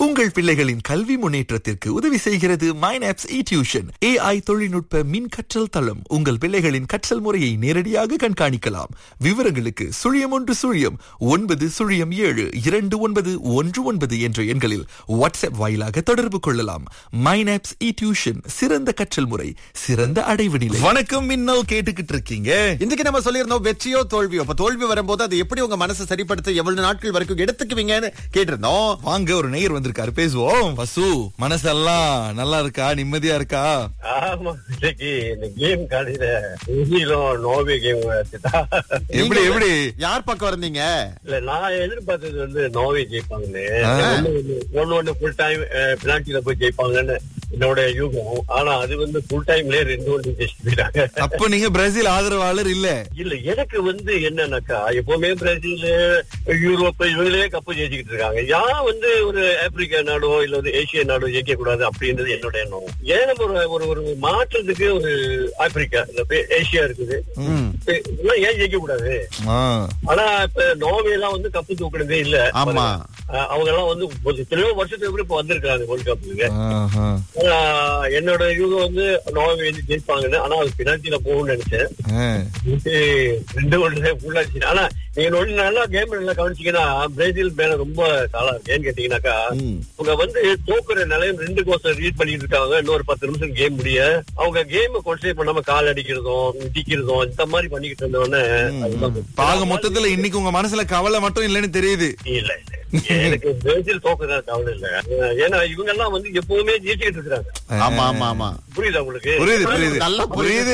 உங்கள் பிள்ளைகளின் கல்வி முன்னேற்றத்திற்கு உதவி செய்கிறது மைனாப்ஸ் இ டியூஷன் ஏஐ தொழில்நுட்ப மின் கற்றல் தளம் உங்கள் பிள்ளைகளின் கற்றல் முறையை நேரடியாக கண்காணிக்கலாம் விவரங்களுக்கு சுழியம் ஒன்று சுழியம் ஒன்பது சுழியம் ஏழு இரண்டு ஒன்பது ஒன்று ஒன்பது என்ற எண்களில் வாட்ஸ்அப் வாயிலாக தொடர்பு கொள்ளலாம் மைனாப்ஸ் இ டியூஷன் சிறந்த கற்றல் முறை சிறந்த அடைவு நிலை வணக்கம் மின்னல் கேட்டுக்கிட்டு இருக்கீங்க இன்னைக்கு நம்ம சொல்லியிருந்தோம் வெற்றியோ தோல்வியோ அப்ப தோல்வி வரும்போது அது எப்படி உங்க மனசை சரிப்படுத்த எவ்வளவு நாட்கள் வரைக்கும் எடுத்துக்குவீங்கன்னு கேட்டிருந்தோம் வாங்க ஒரு நேயர் வந்திருக்காரு பேசுவோம் வசு மனசெல்லாம் நல்லா இருக்கா நிம்மதியா இருக்கா ஆமா இன்னைக்கு இந்த கேம் காலையில இந்தியிலும் நோவே கேம் எப்படி எப்படி யார் பக்கம் இருந்தீங்க இல்ல நான் எதிர்பார்த்தது வந்து நோவே ஜெயிப்பாங்கன்னு ஆ. ஒண்ணு ஒண்ணு- ஒண்ணு ஒண்ணு ஃபுல் டைம் பினால்டில போய் ஜெயிப்பாங்கன்னு என்னோட யூகம் ஆனா அது வந்து ஃபுல் டைம்லயே ரெண்டு ஒன்று ஜெயிச்சு போயிட்டாங்க அப்ப நீங்க பிரேசில் ஆதரவாளர் இல்ல இல்ல எனக்கு வந்து என்னன்னாக்கா எப்பவுமே பிரேசில் யூரோப் இவங்களே கப்பு ஜெயிச்சுக்கிட்டு இருக்காங்க யான் வந்து ஒரு ஆப்பிரிக்கா நாடோ இல்ல வந்து ஏசியா நாடோ ஜெயிக்க கூடாது அப்படின்றது என்னோட எண்ணம் ஏன் நம்ம ஒரு ஒரு ஒரு மாற்றத்துக்கு ஒரு ஆப்பிரிக்கா இல்ல பே- ஏசியா இருக்குது இப்ப இதெல்லாம் ஏன் ஜெயிக்க கூடாது ஆ. ஆனா இப்ப நோவே எல்லாம் வந்து கப்பு தூக்குனதே இல்ல ஆமா. அஹ் அவங்க எல்லாம் வந்து ஒரு எத்தனையோ வருஷத்துக்கு அப்புறம் இப்ப வந்திருக்காங்க வேர்ல்ட் கப்புக்கு ஆஹா. ஆஹ் என்னோட யூகம் வந்து நோவே வந்து ஜெயிப்பாங்கன்னு ஆனா அது பினால்டில போகும்னு நினைச்சேன் ஆ. இது ரெண்டு ஒன்று ஃபுல்லாச்சு ஆனா நீங்க ஒண்ணு நல்லா கேம் நல்லா கவனிச்சீங்கன்னா பிரேசில் மேல ரொம்ப காலா இருக்கு ஏன்னு கேட்டீங்கன்னாக்கா அவங்க வந்து தோக்குற நிலையம் ரெண்டு கோசம் ரீட் பண்ணிட்டு இருக்காங்க இன்னொரு பத்து நிமிஷம் கேம் முடிய அவங்க கேம் கான்சென்ட்ரேட் பண்ணாம கால் அடிக்கிறதும் இடிக்கிறதும் இந்த மாதிரி பண்ணிக்கிட்டு இருந்தோடனே அதுதான் பாக மொத்தத்துல இன்னைக்கு உங்க மனசுல கவலை மட்டும் இல்லைன்னு தெரியுது இல்ல இல்ல எனக்கு பிரேசில் தோக்குறதா கவலை இல்ல ஏன்னா இவங்க எல்லாம் வந்து எப்பவுமே ஜெயிச்சுக்கிட்டு இருக்காங்க ஆமா ஆமா ஆமா புரியுதா உங்களுக்கு புரியுது புரியுது நல்லா புரியுது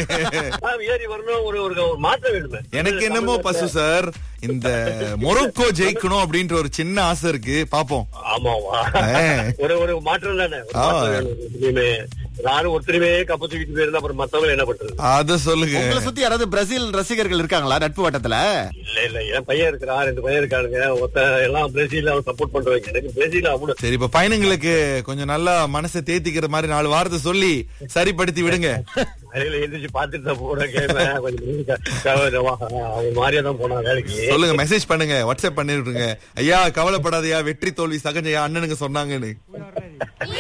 ஆ, ஏறி வரணும் ஒரு ஒரு ஒரு மாற்றம் வேணுமே எனக்கு என்னமோ பசு சார் இந்த மொரோக்கோ ஜெயிக்கணும் அப்படின்ற ஒரு சின்ன ஆசை இருக்கு பாப்போம் ஆமாவா ஆ. ஒரு ஒரு மாற்றம் தானே ஒரு ஆ. மாற்றம் வேணும். எப்படியுமே நானும் ஒருத்தருமே கப்பு தூக்கிட்டு போயிருந்தா அப்புறம் மத்தவங்க என்ன பண்றது அத சொல்லுங்க உங்களை சுத்தி யாராவது பிரேசில் ரசிகர்கள் இருக்காங்களா நட்பு வட்டத்துல இல்ல இல்ல என் பையன் இருக்கிறான் ரெண்டு பையன் இருக்கானுங்க ஒருத்த எல்லாம் பிரேசில் அவன் சப்போர்ட் பண்றவங்க எனக்கு பிரேசில் அவனு சரி இப்ப பயணங்களுக்கு கொஞ்சம் நல்லா மனசை தேத்திக்கிற மாதிரி நாலு வாரத்தை சொல்லி சரிப்படுத்தி விடுங்க அறையில எந்திரிச்சு பாத்துட்டு தான் போன கேம கொஞ்சம் அவன் மாதிரியா தான் போனான் வேலைக்கு சொல்லுங்க மெசேஜ் பண்ணுங்க வாட்ஸ்அப் பண்ணிருங்க ஐயா கவலைப்படாதயா வெற்றி தோல்வி சகஜயா அண்ணனுங்க சொன்னாங்கன்னு